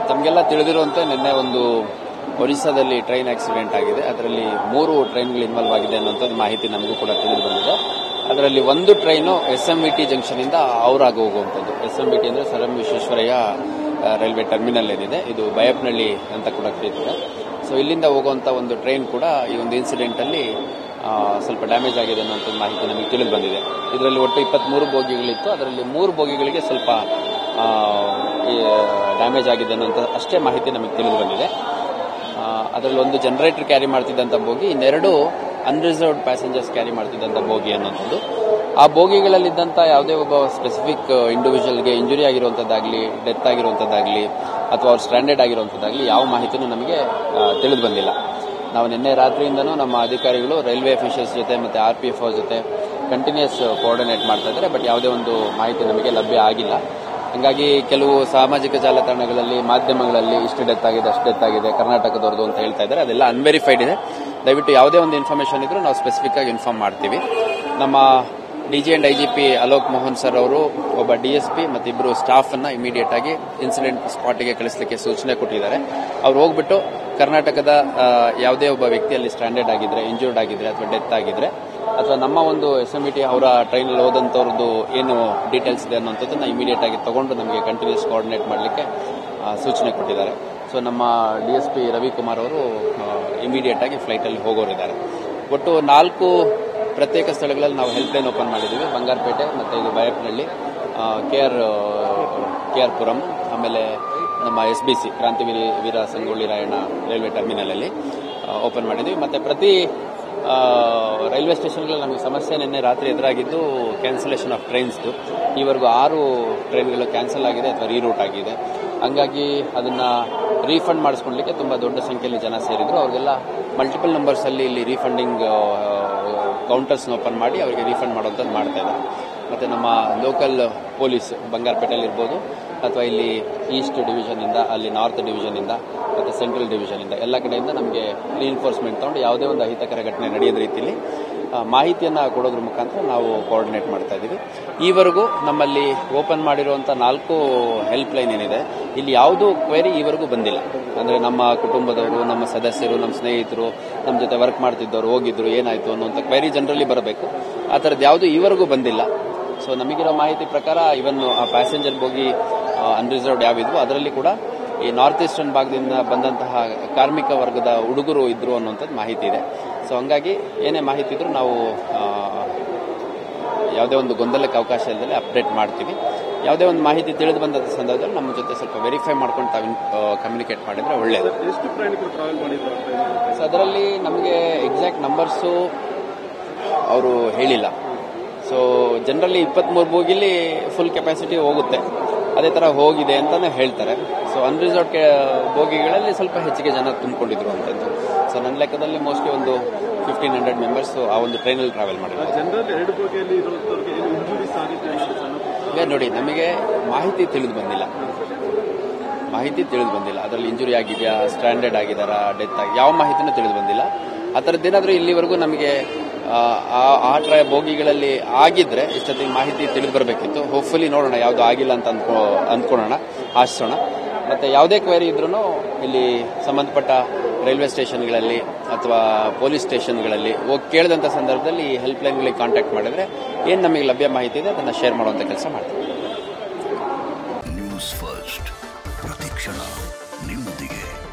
ತಮಗೆಲ್ಲ ತಿಳಿದಿರುವಂತೆ ನಿನ್ನೆ ಒಂದು ಒರಿಸ್ಸಾದಲ್ಲಿ ಟ್ರೈನ್ ಆಕ್ಸಿಡೆಂಟ್ ಆಗಿದೆ ಅದರಲ್ಲಿ ಮೂರು ಟ್ರೈನ್ಗಳು ಇನ್ವಾಲ್ವ್ ಆಗಿದೆ ಅನ್ನೋಂಥದ್ದು ಮಾಹಿತಿ ನಮಗೂ ಕೂಡ ತಿಳಿದು ಬಂದಿದೆ ಅದರಲ್ಲಿ ಒಂದು train S M V T ಜಂಕ್ಷನಿಂದ ಔರಾಗ ಹೋಗುವಂಥದ್ದು ಎಸ್ ಎಂ ವಿ ಟಿ ಅಂದರೆ ಸರ್ ಎಂ ವಿಶ್ವೇಶ್ವರಯ್ಯ ಆ, ರೈಲ್ವೆ ಟರ್ಮಿನಲ್ ಏನಿದೆ ಇದು ಬಯಪ್ನಳ್ಳಿ ಅಂತ ಕೂಡ ಕರೀತಾರೆ ಸೊ ಇಲ್ಲಿಂದ ಹೋಗುವಂಥ ಒಂದು ಟ್ರೈನ್ ಕೂಡ ಈ ಒಂದು ಇನ್ಸಿಡೆಂಟಲ್ಲಿ ಆ, ಸ್ವಲ್ಪ ಡ್ಯಾಮೇಜ್ ಆಗಿದೆ ಅನ್ನೋಂಥದ್ದು ಮಾಹಿತಿ ನಮಗೆ ತಿಳಿದು ಬಂದಿದೆ ಇದರಲ್ಲಿ ಒಟ್ಟು ಇಪ್ಪತ್ತ್ಮೂರು ಬೋಗಿಗಳಿತ್ತು ಅದರಲ್ಲಿ ಮೂರು ಬೋಗಿಗಳಿಗೆ ಸ್ವಲ್ಪ ಡ್ಯಾಮೇಜ್ ಆಗಿದೆ ಅನ್ನೋಂಥ ಅಷ್ಟೇ ಮಾಹಿತಿ ನಮಗೆ ತಿಳಿದು ಬಂದಿದೆ ಆ, ಅದರಲ್ಲಿ ಒಂದು ಜನರೇಟರ್ ಕ್ಯಾರಿ ಮಾಡ್ತಿದ್ದಂಥ ಬೋಗಿ ಇನ್ನೆರಡು ಅನ್ರಿಸರ್ವ್ಡ್ ಪ್ಯಾಸೆಂಜರ್ಸ್ ಕ್ಯಾರಿ ಮಾಡ್ತಿದ್ದಂಥ ಬೋಗಿ ಅನ್ನೋಂಥದ್ದು ಆ ಬೋಗಿಗಳಲ್ಲಿದ್ದಂಥ ಯಾವುದೇ ಒಬ್ಬ ಸ್ಪೆಸಿಫಿಕ್ ಇಂಡಿವಿಜುವಲ್ಗೆ ಇಂಜುರಿ ಆಗಿರುವಂಥದ್ದಾಗಲಿ ಡೆತ್ ಆಗಿರುವಂಥದ್ದಾಗಲಿ ಅಥವಾ ಅವ್ರು ಸ್ಟ್ಯಾಂಡರ್ಡ್ ಆಗಿರುವಂಥದ್ದಾಗಲಿ ಯಾವ ಮಾಹಿತಿನೂ ನಮಗೆ ಆ, ತಿಳಿದು ಬಂದಿಲ್ಲ ನಾವು ನಿನ್ನೆ ರಾತ್ರಿಯಿಂದನೂ ನಮ್ಮ ಅಧಿಕಾರಿಗಳು ರೈಲ್ವೆ ಅಫಿಷಿಯಲ್ಸ್ ಜೊತೆ ಮತ್ತು ಆರ್ ಪಿ ಎಫ್ ಜೊತೆ ಕಂಟಿನ್ಯೂಸ್ ಕೋಆರ್ಡಿನೇಟ್ ಮಾಡ್ತಾ ಇದ್ದಾರೆ ಬಟ್ ಯಾವುದೇ ಒಂದು ಮಾಹಿತಿ ನಮಗೆ ಲಭ್ಯ ಆಗಿಲ್ಲ ಹಂಗಾಗಿ ಕೆಲವು ಸಾಮಾಜಿಕ ಜಾಲತಾಣಗಳಲ್ಲಿ ಮಾಧ್ಯಮಗಳಲ್ಲಿ ಇಷ್ಟು ಡೆತ್ ಆಗಿದೆ ಅಷ್ಟು ಡೆತ್ ಆಗಿದೆ ಕರ್ನಾಟಕದವ್ರದ್ದು ಅಂತ ಹೇಳ್ತಾ ಇದ್ದಾರೆ ಅದೆಲ್ಲ ಅನ್ವೆರಿಫೈಡ್ ಇದೆ ದಯವಿಟ್ಟು ಯಾವುದೇ ಒಂದು ಇನ್ಫಾರ್ಮೇಷನ್ ಇದ್ರೂ ನಾವು ಸ್ಪೆಸಿಫಿಕ್ ಆಗಿ ಇನ್ಫಾರ್ಮ್ ಮಾಡ್ತೀವಿ ನಮ್ಮ D G and I G P Alok Mohan sir ಅವರು ಒಬ್ಬ ಡಿ ಎಸ್ ಪಿ ಮತ್ತು ಇಬ್ಬರು ಸ್ಟಾಫ್ ಅನ್ನ ಇಮಿಡಿಯೇಟ್ ಆಗಿ ಇನ್ಸಿಡೆಂಟ್ ಸ್ಪಾಟ್ಗೆ ಕಳಿಸಲಿಕ್ಕೆ ಸೂಚನೆ ಕೊಟ್ಟಿದ್ದಾರೆ ಅವ್ರು ಹೋಗ್ಬಿಟ್ಟು ಕರ್ನಾಟಕದ ಆ, ಯಾವುದೇ ಒಬ್ಬ ವ್ಯಕ್ತಿಯಲ್ಲಿ ಸ್ಟ್ಯಾಂಡರ್ಡ್ ಆಗಿದ್ರೆ ಇಂಜೂರ್ಡ್ ಆಗಿದ್ರೆ ಅಥವಾ ಡೆತ್ ಆಗಿದ್ರೆ ಅಥವಾ ನಮ್ಮ ಒಂದು ಎಸ್ ಎಂ ಟಿ ಅವರ ಟ್ರೈನಲ್ಲಿ ಹೋದಂಥವ್ರದ್ದು ಏನು ಡೀಟೇಲ್ಸ್ ಇದೆ ಅನ್ನೋಂಥದ್ದನ್ನ ಇಮಿಡಿಯೇಟ್ ಆಗಿ ತಗೊಂಡು ನಮಗೆ ಕಂಟಿನ್ಯೂಸ್ ಕೋಆರ್ಡಿನೇಟ್ ಮಾಡಲಿಕ್ಕೆ ಸೂಚನೆ ಕೊಟ್ಟಿದ್ದಾರೆ ಸೊ ನಮ್ಮ ಡಿ ಎಸ್ ಪಿ ರವಿಕುಮಾರ್ ಅವರು ಇಮಿಡಿಯೇಟ್ ಆಗಿ ಫ್ಲೈಟಲ್ಲಿ ಹೋಗೋರಿದ್ದಾರೆ ಒಟ್ಟು ನಾಲ್ಕು ಪ್ರತ್ಯೇಕ ಸ್ಥಳಗಳಲ್ಲಿ ನಾವು ಹೆಲ್ಪ್ ಲೈನ್ ಓಪನ್ ಮಾಡಿದ್ದೀವಿ ಬಂಗಾರಪೇಟೆ ಮತ್ತು ಇದು Baiyappanahalli K R K R Puram ಆಮೇಲೆ ನಮ್ಮ S B C Krantiveera Veera Sangolli Rayanna railway ಟರ್ಮಿನಲಲ್ಲಿ ಓಪನ್ ಮಾಡಿದ್ದೀವಿ ಮತ್ತು ಪ್ರತಿ ಆ, ರೈಲ್ವೆ ಸ್ಟೇಷನ್ಗಳಲ್ಲಿ ನಮಗೆ ಸಮಸ್ಯೆ ನಿನ್ನೆ ರಾತ್ರಿ ಎದುರಾಗಿದ್ದು ಕ್ಯಾನ್ಸಲೇಷನ್ ಆಫ್ ಟ್ರೈನ್ಸ್ದು ಈವರೆಗೂ ಆರು ಟ್ರೈನ್ಗಳು ಕ್ಯಾನ್ಸಲ್ ಆಗಿದೆ ಅಥವಾ ರೀರೂಟ್ ಆಗಿದೆ ಹಂಗಾಗಿ ಅದನ್ನ ರೀಫಂಡ್ ಮಾಡಿಸ್ಕೊಳ್ಲಿಕ್ಕೆ ತುಂಬಾ ದೊಡ್ಡ ಸಂಖ್ಯೆಯಲ್ಲಿ ಜನ ಸೇರಿದ್ರು ಅವ್ರಿಗೆಲ್ಲ ಮಲ್ಟಿಪಲ್ ನಂಬರ್ಸ್ ಅಲ್ಲಿ ಇಲ್ಲಿ ರೀಫಂಡಿಂಗ್ ಕೌಂಟರ್ಸ್ ಓಪನ್ ಮಾಡಿ ಅವರಿಗೆ ರೀಫಂಡ್ ಮಾಡುವಂಥದ್ದು ಮಾಡ್ತಾ ಇದ್ದಾರೆ ಮತ್ತೆ ನಮ್ಮ ಲೋಕಲ್ ಪೊಲೀಸ್ ಬಂಗಾರಪೇಟೆಯಲ್ಲಿ ಇರ್ಬೋದು ಅಥವಾ ಇಲ್ಲಿ ಈಸ್ಟ್ ಡಿವಿಷನ್ ಇಂದ ಅಲ್ಲಿ ನಾರ್ತ್ ಡಿವಿಷನ್ ಇಂದ ಮತ್ತೆ ಸೆಂಟ್ರಲ್ ಡಿವಿಷನ್ ಇಂದ ಎಲ್ಲ ಕಡೆಯಿಂದ ನಮಗೆ ರೀಇನ್ಫೋರ್ಸ್ಮೆಂಟ್ ತಗೊಂಡು ಯಾವುದೇ ಒಂದು ಅಹಿತಕರ ಘಟನೆ ನಡೆಯದ ರೀತಿಯಲ್ಲಿ ಆ, ಮಾಹಿತಿಯನ್ನ ಕೊಡೋದ್ರ ಮುಖಾಂತರ ನಾವು ಕೋಆರ್ಡಿನೇಟ್ ಮಾಡ್ತಾ ಇದ್ದೀವಿ ಈವರೆಗೂ ನಮ್ಮಲ್ಲಿ ಓಪನ್ ಮಾಡಿರುವಂತ ನಾಲ್ಕು ಹೆಲ್ಪ್ ಲೈನ್ ಏನಿದೆ ಇಲ್ಲಿ ಯಾವುದೂ ಕ್ವೆರಿ ಈವರೆಗೂ ಬಂದಿಲ್ಲ ಅಂದ್ರೆ ನಮ್ಮ ಕುಟುಂಬದವರು ನಮ್ಮ ಸದಸ್ಯರು ನಮ್ಮ ಸ್ನೇಹಿತರು ನಮ್ಮ ಜೊತೆ ವರ್ಕ್ ಮಾಡ್ತಿದ್ದವರು ಹೋಗಿದ್ರು ಏನಾಯ್ತು ಅನ್ನುವಂಥ ಕ್ವೆರಿ ಜನರಲ್ಲಿ ಬರಬೇಕು ಆ ಥರದ್ದು ಯಾವುದು ಈವರೆಗೂ ಬಂದಿಲ್ಲ ಸೊ ನಮಗಿರೋ ಮಾಹಿತಿ ಪ್ರಕಾರ ಇವನ್ ಆ ಪ್ಯಾಸೆಂಜರ್ ಬೋಗಿ ಅನ್ರಿಸರ್ವ್ಡ್ ಯಾವಿದ್ವು ಅದರಲ್ಲಿ ಕೂಡ ಈ ನಾರ್ತ್ ಈಸ್ಟರ್ನ್ ಭಾಗದಿಂದ ಬಂದಂತಹ ಕಾರ್ಮಿಕ ವರ್ಗದ ಹುಡುಗರು ಇದ್ರು ಅನ್ನುವಂಥದ್ದು ಮಾಹಿತಿ ಇದೆ ಸೊ ಹಂಗಾಗಿ ಏನೇ ಮಾಹಿತಿ ಇದ್ರೂ ನಾವು ಆ, ಯಾವುದೇ ಒಂದು ಗೊಂದಲಕ್ಕೆ ಅವಕಾಶ ಇಲ್ಲದೆ ಅಪ್ಡೇಟ್ ಮಾಡ್ತೀವಿ ಯಾವುದೇ ಒಂದು ಮಾಹಿತಿ ತಿಳಿದು ಬಂದಂಥ ಸಂದರ್ಭದಲ್ಲಿ ನಮ್ಮ ಜೊತೆ ಸ್ವಲ್ಪ ವೆರಿಫೈ ಮಾಡ್ಕೊಂಡು ತಾವು ಕಮ್ಯುನಿಕೇಟ್ ಮಾಡಿದ್ರೆ ಒಳ್ಳೆಯದು ಎಷ್ಟು ಪ್ರಯಾಣಿಕರು ಟ್ರಾವೆಲ್ ಮಾಡಿದ್ರು ಆ ಟ್ರೈನಲ್ಲಿ? ಸೊ ಅದರಲ್ಲಿ ನಮಗೆ ಎಕ್ಸಾಕ್ಟ್ ನಂಬರ್ಸು ಅವರು ಹೇಳಿಲ್ಲ ಸೊ ಜನರಲಿ ಇಪ್ಪತ್ಮೂರು ಬೋಗಿಲಿ ಫುಲ್ ಕೆಪಾಸಿಟಿ ಹೋಗುತ್ತೆ ಅದೇ ತರ ಹೋಗಿದೆ ಅಂತಾನೆ ಹೇಳ್ತಾರೆ ಸೊ ಅನ್ರಿಸರ್ವ್ ಬೋಗಿಗಳಲ್ಲಿ ಸ್ವಲ್ಪ ಹೆಚ್ಚಿಗೆ ಜನ ತುಂಬಿಕೊಂಡಿದ್ರು ಅಂತದ್ದು ಸೊ ನನ್ನ ಲೆಕ್ಕದಲ್ಲಿ ಮೋಸ್ಟ್ಲಿ ಒಂದು ಫಿಫ್ಟೀನ್ ಹಂಡ್ರೆಡ್ ಮೆಂಬರ್ಸ್ ಆ ಒಂದು ಟ್ರೈನಲ್ಲಿ ಟ್ರಾವೆಲ್ ಮಾಡಿದ್ದಾರೆ ಜನರಲ್ ಎರಡು ಬಗೆಯಲ್ಲಿ ಇರುವಂತವ್ರಿಗೆ ಏನು ಇಂಜುರೀಸ್ ಆಗಿದೆ ಅನ್ನೋದು ಸಣ್ಣ ಪುಟ್ಟ ಈಗ ನೋಡಿ ನಮಗೆ ಮಾಹಿತಿ ತಿಳಿದು ಬಂದಿಲ್ಲ ಮಾಹಿತಿ ತಿಳಿದು ಬಂದಿಲ್ಲ ಅದರಲ್ಲಿ ಇಂಜುರಿ ಆಗಿದೆಯಾ ಸ್ಟ್ಯಾಂಡರ್ಡ್ ಆಗಿದಾರಾ ಡೆತ್ ಆಗಿ ಯಾವ ಮಾಹಿತಿನೂ ತಿಳಿದು ಬಂದಿಲ್ಲ ಆ ಥರದ್ದೇನಾದ್ರೂ ಇಲ್ಲಿವರೆಗೂ ನಮಗೆ ಆ, ಆ- ಆ ಟ್ರೈ ಬೋಗಿಗಳಲ್ಲಿ ಆಗಿದ್ರೆ ಇಷ್ಟೊತ್ತಿಗೆ ಮಾಹಿತಿ ತಿಳಿದು ಬರಬೇಕಿತ್ತು ಹೋಪ್ಫುಲಿ ನೋಡೋಣ ಯಾವುದು ಆಗಿಲ್ಲ ಅಂತ ಅಂದ್ಕೊ ಅಂದ್ಕೊಳ್ಳೋಣ ಆಶಿಸೋಣ ಮತ್ತೆ ಯಾವುದೇ ಕ್ವೈರಿ ಇದ್ರೂ ಇಲ್ಲಿ ಸಂಬಂಧಪಟ್ಟ ರೈಲ್ವೆ ಸ್ಟೇಷನ್ಗಳಲ್ಲಿ ಅಥವಾ ಪೊಲೀಸ್ ಸ್ಟೇಷನ್ಗಳಲ್ಲಿ ಹೋಗಿ ಕೇಳಿದಂಥ ಸಂದರ್ಭದಲ್ಲಿ ಈ ಹೆಲ್ಪ್ ಲೈನ್ಗಳಿಗೆ ಕಾಂಟ್ಯಾಕ್ಟ್ ಮಾಡಿದ್ರೆ ಏನು ನಮಗೆ ಲಭ್ಯ ಮಾಹಿತಿ ಇದೆ ಅದನ್ನು ಶೇರ್ ಮಾಡುವಂಥ ಕೆಲಸ ಮಾಡ್ತೀವಿ ನ್ಯೂಸ್ ಫಸ್ಟ್ ಪ್ರತಿಕ್ಷಣ ನಿಮ್ಮೊಂದಿಗೆ